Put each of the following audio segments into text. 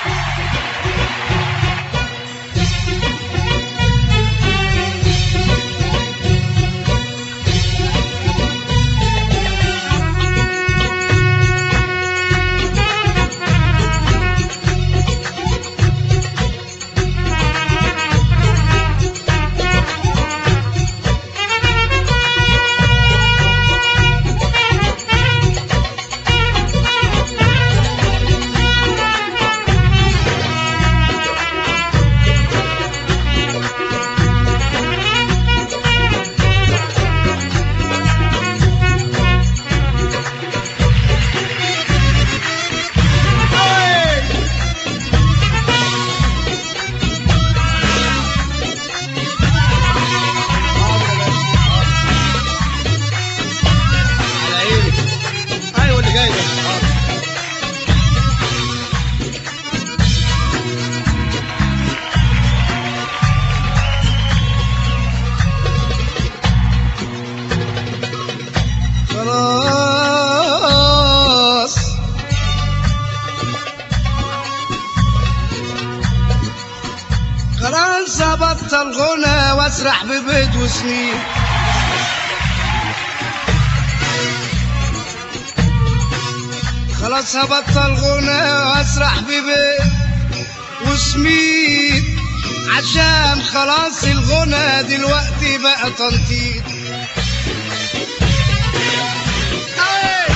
على عيني ايوه اللي جاي ده حاضر. خلاص خلاص ابطل غنى واسرح ببيت وسنين خلاص هبطل غنى واسرح ببيت وسميت عشان خلاص الغنى دلوقتي بقى تنطيط أي!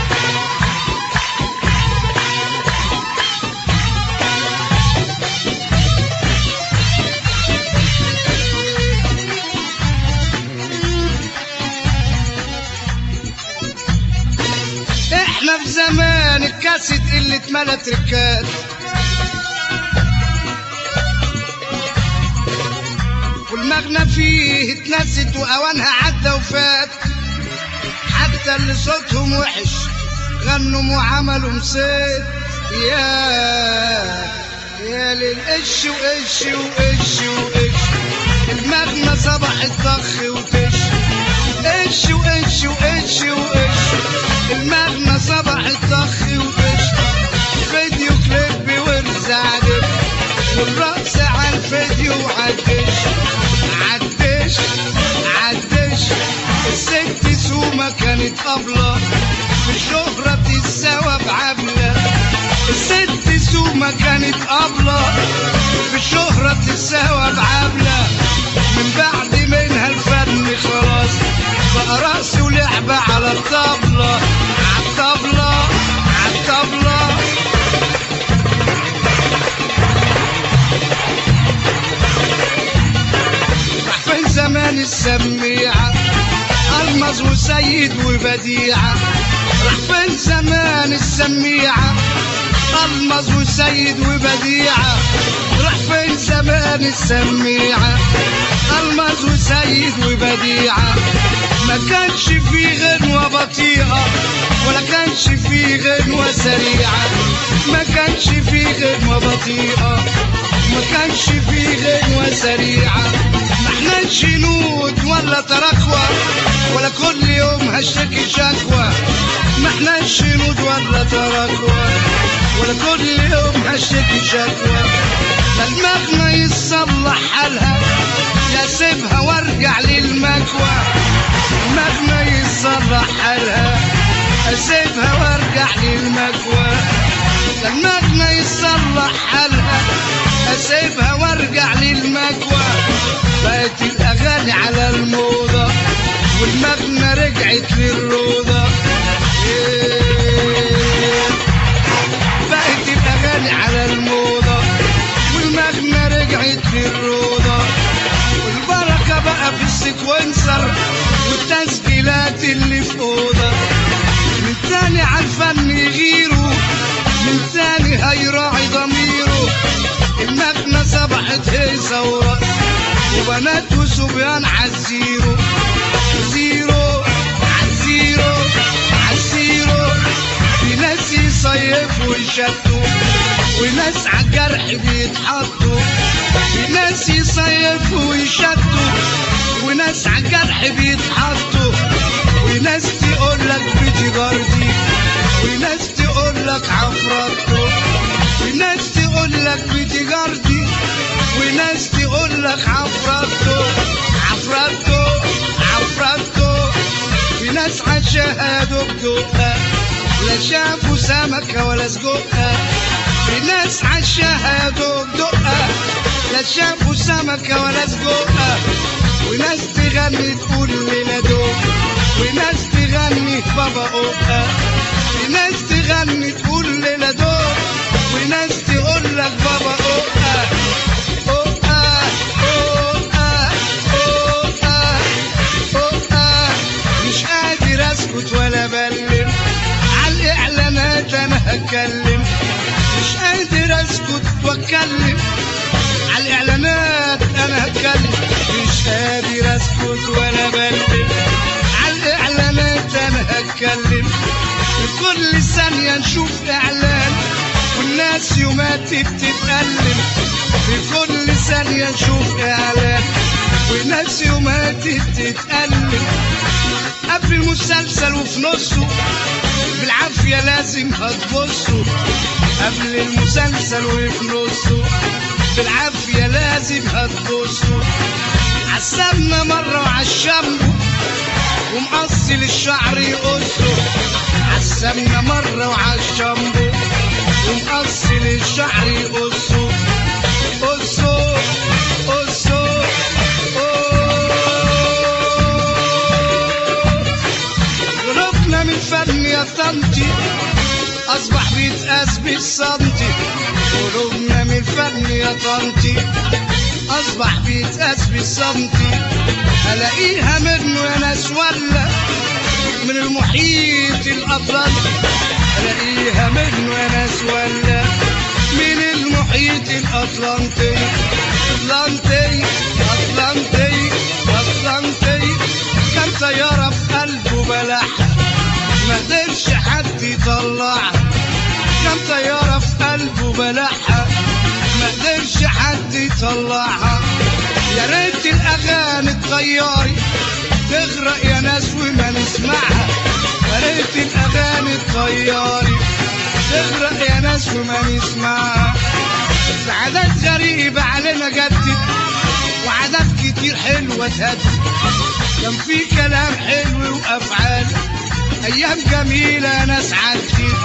احنا في زمان الكاسيت اللي اتملى تركات والمغنى فيه اتنست واوانها عدى وفات حتى اللي صوتهم وحش غنوا وعملوا مسيت يا يا للقش وقش وقش وقش المغنى صبح الضخ وتش قش وقش وقش وقش المغنى صبح الضخ وقش فيديو كليب ورزعدك والرقص على الفيديو عدش عدش عدش الست سومة كانت أبلة في الشهرة بتتساوى بعبلة الست سومة كانت أبلة في الشهرة بتتساوى بعبلة من بعد منها الفن خلاص بقى رقص ولعبة على الطبلة عالطبلة عالطبلة راح فين زمان السميعة ألمظ وسيد وبديعة راح فين زمان السميعة ألمظ وسيد وبديعة راح فين زمان السميعة ألمظ وسيد وبديعة ما كانش في غنوة بطيئة ولا كانش في غنوة سريعة ما كانش في غنوة بطيئة ما كانش في غنوة سريعة ما احناش نود ولا ترخوة ولا كل يوم هشتكي شكوى ما احناش نود ولا ترخوة ولا كل يوم هشتكي شكوى لا دماغنا يتصلح حالها يا سيبها وارجع للمكوى دماغنا يتصلح حالها اسيبها وارجع للمكوى دماغنا يتصلح حالها اسيبها وارجع للمكوى بقت الاغاني على الموضه ودماغنا رجعت للروضه إيه. بقت الاغاني على الموضه والمغنى رجعت للروضه والبركه بقى في السكونسر والتسجيلات اللي في اوضه من تاني عالفن يغيروا من تاني هيراعي ضميره المغنى صبحت هيصه ورقص وبنات وصبيان عالزيرو زيرو عالزيرو عالزيرو في ناس يصيفوا ويشتوا وناس عالجرح بيتحطوا في ناس يصيفوا ويشتوا وناس عالجرح بيتحطوا وناس تقول لك بتجارتي وناس تقول لك عفرته وناس تقول لك عفرتو عفرتو عفرتو في ناس عشاها دقدقة لا شافوا سمكة ولا سجقة في ناس عشاها دقدقة لا شافوا سمكة ولا سجقة وناس تغني تقول لنا دوق وناس تغني بابا أوقة في ناس تغني تقول لنا دوق وناس تقول لك بابا أوقة أوقة أوقة أوقة أوقة مش قادر اسكت ولا بلم على الاعلانات انا هتكلم مش قادر اسكت واتكلم على الاعلانات انا هتكلم مش قادر اسكت ولا بلم على الاعلانات انا هتكلم في كل ثانية نشوف اعلان والناس يوماتي بتتألم في كل ثانية نشوف اعلان والناس يوماتي بتتألم قبل المسلسل وفي نصه بالعافية لازم هتبصوا قبل المسلسل وفي نصه بالعافية لازم هتبصوا عسبنا مرة وعشمه ومقصل الشعر يقصه عسبنا مرة وعشمه ومقصل الشعر يقصه قصه قصه غرفنا من فن يا طنطي اصبح بيتقاس بالسنتي قلوبنا من فن يا طنطي اصبح بيتقاس بالسنتي الاقيها منه يا ناس ولا من المحيط الاطلنطي الاقيها منه يا ناس ولا من المحيط الاطلنطي اطلنطي اطلنطي اطلنطي كم طياره في قلبه بلعها ما قدرش حد يطلعها كم طيارة في قلبه بلعها ما قدرش حد يطلعها يا ريت الأغاني الطياري تغرق يا ناس وما نسمعها يا ريت الأغاني الطياري تغرق يا ناس وما نسمعها في عادات غريبة علينا جدت وعادات كتير حلوة تهدد كان في كلام حلو وأفعال أيام جميلة ناس عدت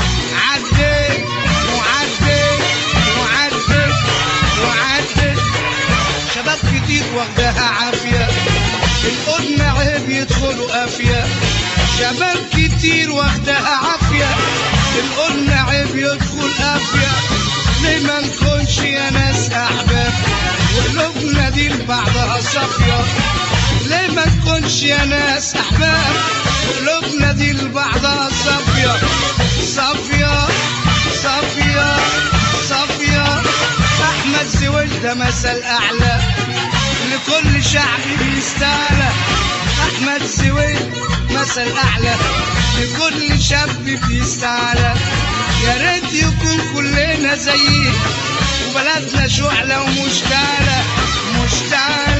عدت وعدت وعدت وعدت شباب كتير واخدها عافية القدم عيب يدخلوا قافية شباب كتير واخدها عافية القدم عيب يدخل قافية ليه ما نكونش يا ناس أحباب وقلوبنا دي لبعضها صافية ليه ما نكونش يا ناس أحباب قلوبنا دي لبعضها صافية صافية صافية صافية أحمد زويل ده مثل أعلى لكل شعب بيستعلى أحمد زويل مثل أعلى لكل شاب بيستعلى يا ريت يكون كلنا زيه وبلدنا شعلة ومشتعلة مشتعلة